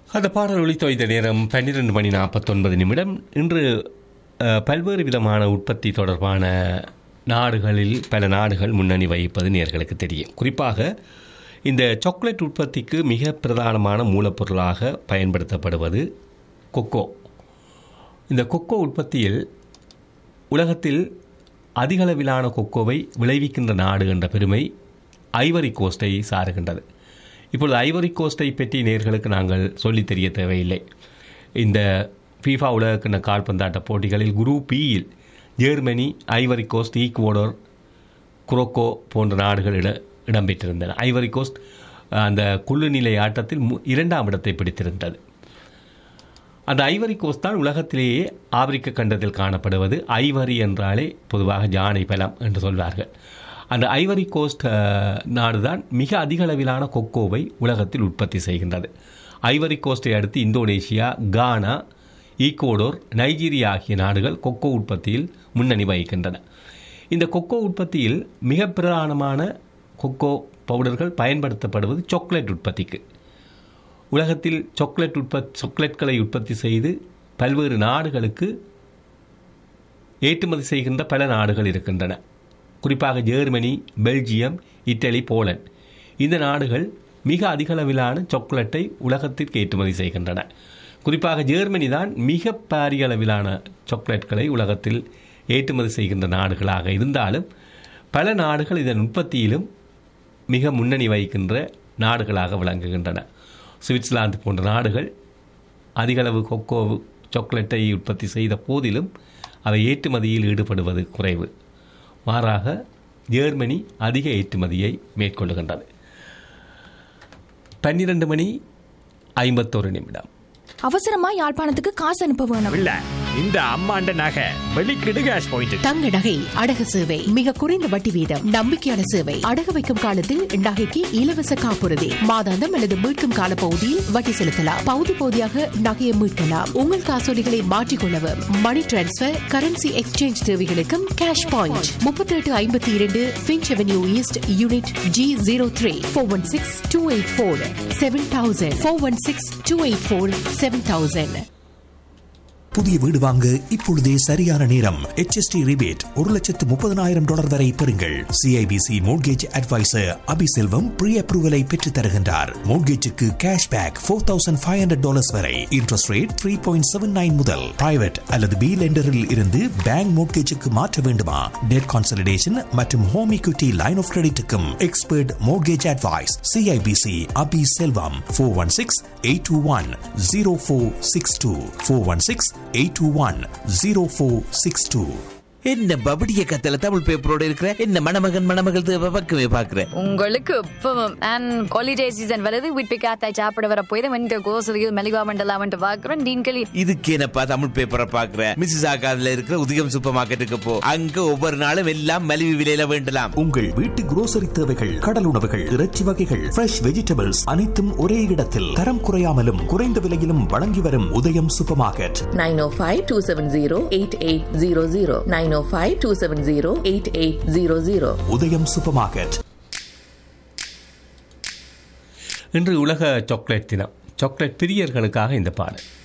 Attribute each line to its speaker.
Speaker 1: அந்த பாடல் ஒளித்தொய்த நேரம் பன்னிரெண்டு மணி நாற்பத்தொன்பது நிமிடம் இன்று அஹ், பல்வேறு விதமான உற்பத்தி தொடர்பான நாடுகளில் பல நாடுகள் முன்னணி வகிப்பது நேர்களுக்கு தெரியும் குறிப்பாக இந்த சாக்லேட் உற்பத்திக்கு மிக பிரதானமான மூலப்பொருளாக பயன்படுத்தப்படுவது கொக்கோ இந்த கொக்கோ உற்பத்தியில் உலகத்தில் அதிகளவிலான கொக்கோவை விளைவிக்கின்ற நாடு என்ற பெருமை ஐவரி கோஸ்டை சாருகின்றது இப்பொழுது ஐவரி கோஸ்டை பற்றி நேர்களுக்கு நாங்கள் சொல்லித் தெரிய தேவையில்லை இந்த ஃபீஃபா உலகக்கிண்ண கால்பந்தாட்ட போட்டிகளில் குரூப் பியில் ஜெர்மனி ஐவரி கோஸ்ட் ஈக்குவடோர் குரோக்கோ போன்ற நாடுகள் இட இடம்பெற்றிருந்தன ஐவரி கோஸ்ட் அஹ், அந்த குழு நிலை ஆட்டத்தில் மு- இரண்டாம் இடத்தை பிடித்திருந்தது அந்த ஐவரி கோஸ்ட் தான் உலகத்திலேயே ஆப்பிரிக்க கண்டத்தில் காணப்படுவது ஐவரி என்றாலே பொதுவாக ஜானை பலம் என்று சொல்வார்கள் அந்த ஐவரி கோஸ்ட் அஹ், நாடுதான் மிக அதிக அளவிலான கொக்கோவை உலகத்தில் உற்பத்தி செய்கின்றது ஐவரி கோஸ்டை அடுத்து இந்தோனேஷியா கானா ஈக்குவடோர் நைஜீரியா ஆகிய நாடுகள் கொக்கோ உற்பத்தியில் முன்னணி வகிக்கின்றன இந்த கொக்கோ உற்பத்தியில் மிக பிரதானமான கொக்கோ பவுடர்கள் பயன்படுத்தப்படுவது சாக்லேட் உற்பத்திக்கு உலகத்தில் சாக்லேட் உற்பத்தி சாக்லேட்களை உற்பத்தி செய்து பல்வேறு நாடுகளுக்கு ஏற்றுமதி செய்கின்ற பல நாடுகள் இருக்கின்றன குறிப்பாக ஜெர்மனி பெல்ஜியம் இட்டலி போலந்து இந்த நாடுகள் மிக அதிக அளவிலான சாக்லேட்டை உலகத்திற்கு ஏற்றுமதி செய்கின்றன குறிப்பாக ஜெர்மனி தான் மிக பாரிய அளவிலான சாக்லேட்களை உலகத்தில் ஏற்றுமதி செய்கின்ற நாடுகளாக இருந்தாலும் பல நாடுகள் இதன் உற்பத்தியிலும் மிக முன்னணி வகிக்கின்ற நாடுகளாக விளங்குகின்றன சுவிட்சர்லாந்து போன்ற நாடுகள் அதிகளவு கொக்கோ சாக்லேட்டை உற்பத்தி செய்த போதிலும் அவை ஏற்றுமதியில் ஈடுபடுவது குறைவு மாறாக ஜெர்மனி அதிக ஏற்றுமதியை மேற்கொள்ளுகின்றது பன்னிரண்டு மணி ஐம்பத்தொரு நிமிடம்
Speaker 2: அவசரமா யாழ்ப்பாணத்துக்கு காசு அனுப்ப வேணும்
Speaker 3: இல்ல இந்த அம்மாண்ட நகை வெளிக்கிடு கேஷ் பாயிண்ட்
Speaker 4: தங்க நகை அடகு சேவை மிக குறைந்த வட்டி வீதம் நம்பிக்கையான சேவை அடகு வைக்கும் காலத்தில் நகைக்கு இலவச காப்புறுதி மாதாந்தம் அல்லது மீட்கும் கால பகுதியில் வட்டி செலுத்தலாம் பகுதி பகுதியாக நகையை மீட்கலாம் உங்கள் காசோலிகளை மாற்றிக்கொள்ளவும் மணி டிரான்ஸ்பர் கரன்சி எக்ஸ்சேஞ்ச் தேவைகளுக்கும் கேஷ் பாயிண்ட் முப்பத்தி எட்டு ஐம்பத்தி இரண்டு Finch Avenue East unit G zero three four one six two eight four seven thousand four one six two eight four seven thousand
Speaker 5: புதிய வீடு வாங்க இப்பொழுதே சரியான நேரம் HST ரிபேட் ஒரு லட்சத்து முப்பதனாயிரம் டாலர் வரை பெறுங்கள் CIBC mortgage adviser Abiselvam pre அப்ரூவலை பெற்றுத் தருகின்றார் மோட்கேஜுக்கு cash back four thousand five hundred dollars வரை interest rate three point seven nine முதல் பிரைவேட் அல்லது பி லெண்டரில் இருந்து பேங்க் மோட்கேஜுக்கு மாற்ற வேண்டுமா டெட் கான்சல்டேஷன் மற்றும் ஹோம் equity லைன் ஆஃப் கிரெடிட்டுக்கும் expert mortgage advice CIBC Abi Selvam four one six eight two one zero four six two four one six eight two one zero four six two
Speaker 6: என்ன பபடிய கத்தல தமிழ் பேப்பரோட இருக்கிற என்ன மணமகன் மணமகள் தேவை பக்கமே பாக்குற
Speaker 7: உங்களுக்கு இப்பவும் அண்ட் ஹாலிடே சீசன் வருது வீட்டு காத்தாய் சாப்பிட வர போய் வந்து கோசலியில் மெலிவா மண்டலாமன்ட்டு பார்க்குறோம் டீன்களி
Speaker 6: இதுக்கு என்னப்பா தமிழ் பேப்பரை பாக்குற மிஸ்ஸஸ் ஆகாதுல இருக்கிற உதயம் சூப்பர் மார்க்கெட்டுக்கு போ அங்க ஒவ்வொரு நாளும் எல்லாம் மலிவு விலையில வேண்டலாம்
Speaker 5: உங்கள் வீட்டு grocery தேவைகள் கடல் உணவுகள் இறைச்சி வகைகள் ஃப்ரெஷ் வெஜிடபிள்ஸ் அனைத்தும் ஒரே இடத்தில் தரம் குறையாமலும் குறைந்த விலையிலும் வழங்கி வரும் உதயம் சூப்பர் மார்க்கெட்
Speaker 8: 905-270-8800 905-270-8800
Speaker 5: உதயம் சூப்பர் மார்க்கெட்
Speaker 1: இன்று உலக சாக்லேட் தினம் சாக்லேட் பிரியர்களுக்காக இந்த பாடல்